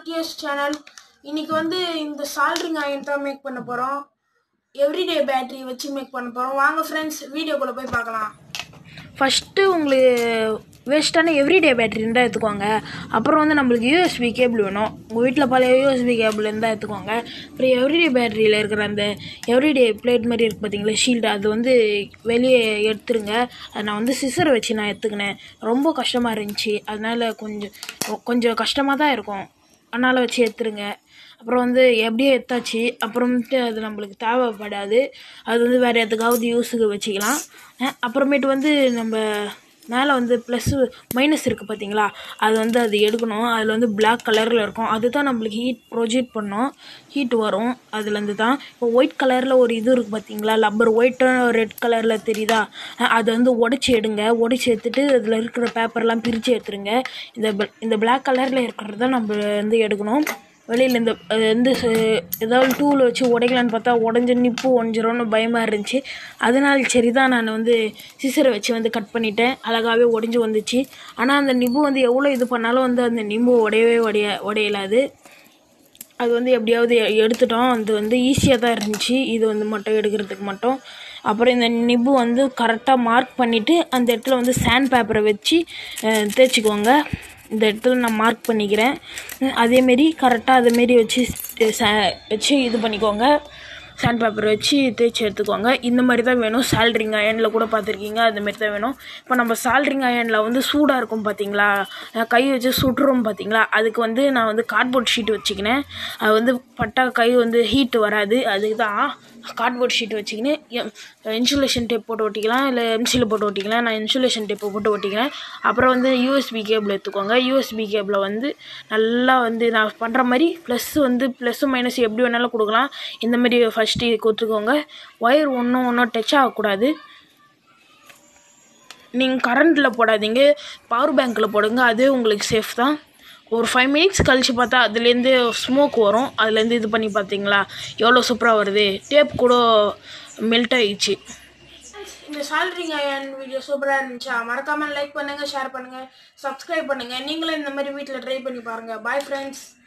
luckiest channel இன்னைக்கு வந்து இந்த சால்ட்ரிங் அயன் தான் மேக் பண்ண போகிறோம் எவ்ரிடே பேட்டரி வச்சு மேக் பண்ண போகிறோம் வாங்க ஃப்ரெண்ட்ஸ் வீடியோக்குள்ளே போய் பார்க்கலாம் ஃபஸ்ட்டு உங்களுக்கு வேஸ்ட்டான எவ்ரிடே பேட்டரி இருந்தால் எடுத்துக்கோங்க அப்புறம் வந்து நம்மளுக்கு யூஎஸ்பி கேபிள் வேணும் உங்கள் வீட்டில் பழைய யூஎஸ்பி கேபிள் இருந்தால் எடுத்துக்கோங்க அப்புறம் எவ்ரிடே பேட்டரியில் இருக்கிற அந்த எவ்ரிடே பிளேட் மாதிரி இருக்குது பார்த்தீங்களா ஷீல்டு அது வந்து வெளியே எடுத்துருங்க அதை நான் வந்து சிசரை வச்சு நான் எடுத்துக்கினேன் ரொம்ப கஷ்டமாக இருந்துச்சு அதனால் கொஞ்சம் கொஞ்சம் கஷ்டமாக தான் இருக்கும் அதனால் வச்சு எடுத்துருங்க அப்புறம் வந்து எப்படியே எடுத்தாச்சு அப்புறமேட்டு அது நம்மளுக்கு தேவைப்படாது அது வந்து வேறு எதுக்காவது யூஸுக்கு வச்சுக்கலாம் அஹ் அப்புறமேட்டு வந்து நம்ம மேலே வந்து ப்ளஸ்ஸு மைனஸ் இருக்குது பார்த்தீங்களா அது வந்து அது எடுக்கணும் அதில் வந்து Black கலரில் இருக்கும் அதுதான் நம்மளுக்கு ஹீட் ப்ரொஜெக்ட் பண்ணோம் ஹீட் வரும் அதுலேருந்து தான் இப்போ ஒயிட் கலரில் ஒரு இது இருக்குது பார்த்தீங்களா லப்பர் ஒயிட்டும் ரெட் கலரில் தெரியுதா அஹ் அது வந்து உடச்சி எடுங்க உடச்சி எடுத்துட்டு அதில் இருக்கிற பேப்பர்லாம் பிரித்து எடுத்துருங்க இந்த bl- இந்த Black கலரில் இருக்கிறது தான் நம்ம வந்து எடுக்கணும் வெளியில் இந்த அது வந்து ச- ஏதாவது டூல் வச்சு உடைக்கலான்னு பார்த்தா உடஞ்ச நிப்பு ஒஞ்சிரும்னு பயமாக இருந்துச்சு அதனால் சரி தான் நான் வந்து சிசரை வச்சு வந்து கட் பண்ணிட்டேன் அழகாகவே உடஞ்சி வந்துச்சு ஆனால் அந்த நிப்பு வந்து எவ்வளோ இது பண்ணாலும் வந்து அந்த நிம்பு உடையவே உடைய உடையலாது அது வந்து எப்படியாவது எ- எடுத்துட்டோம் அது வந்து ஈஸியாக தான் இருந்துச்சு இது வந்து மட்டும் எடுக்கிறதுக்கு மட்டும் அப்புறம் இந்த நிப்பு வந்து கரெக்டாக மார்க் பண்ணிவிட்டு அந்த இடத்துல வந்து சாண்ட் பேப்பரை வச்சு அஹ், தேய்ச்சிக்கோங்க இந்த இடத்துல நான் மார்க் பண்ணிக்கிறேன் உம், அதேமாரி கரெக்டாக அதேமாரி வச்சு அஹ், ச- வச்சு இது பண்ணிக்கோங்க சாண்ட் பேப்பர் வச்சு தேய்ச்சி எடுத்துக்கோங்க இந்த மாதிரி தான் வேணும் சால்ட்ரிங் அயனில் கூட பார்த்துருக்கீங்க அந்த மாதிரி தான் வேணும் இப்போ நம்ம சால்ட்ரிங் அயனில் வந்து சூடாக இருக்கும் பார்த்தீங்களா அஹ் கை வச்சு சுட்டுறோம் பார்த்தீங்களா அதுக்கு வந்து நான் வந்து கார்ட்போர்ட் ஷீட் வச்சுக்கினேன் அது வந்து பட்டா கை வந்து ஹீட் வராது அதுக்கு தான் கார்ட்போர்ட் ஷீட் வச்சுக்கின்னு இன்சுலேஷன் டேப் போட்டு ஒட்டிக்கலாம் இல்லை எம்சியில் போட்டு ஒட்டிக்கலாம் நான் இன்சுலேஷன் டேப்பை போட்டு ஒட்டிக்கிறேன் அப்புறம் வந்து யூஎஸ்பி கேபிள் எடுத்துக்கோங்க யூஎஸ்பி கேபிளை வந்து நல்லா வந்து நான் பண்ணுற மாதிரி ப்ளஸ் வந்து ப்ளஸ்ஸு மைனஸ் எப்படி வேணாலும் கொடுக்கலாம் இந்த மாதிரி ஃபஸ்ட்டு கொடுத்துக்கோங்க ஒயர் ஒன்றும் ஒன்றும் டச் ஆகக்கூடாது நீங்கள் கரண்ட்டில் போடாதீங்க பவர் பேங்க்கில் போடுங்க அதுவே உங்களுக்கு சேஃப் தான் ஒரு ஃபைவ் மினிட்ஸ் கழித்து பார்த்தா அதுலேருந்து ஸ்மோக் வரும் அதுலேருந்து இது பண்ணி பார்த்தீங்களா எவ்வளோ சூப்பராக வருது டேப் கூட மெல்ட் ஆயிடுச்சு இந்த சால்ட்ரிங் அயன் வீடியோ சூப்பராக இருந்துச்சா மறக்காமல் லைக் பண்ணுங்கள் ஷேர் பண்ணுங்கள் சப்ஸ்கிரைப் பண்ணுங்கள் நீங்களும் இந்த மாதிரி வீட்டில் ட்ரை பண்ணி பாருங்கள் பாய் ஃப்ரெண்ட்ஸ்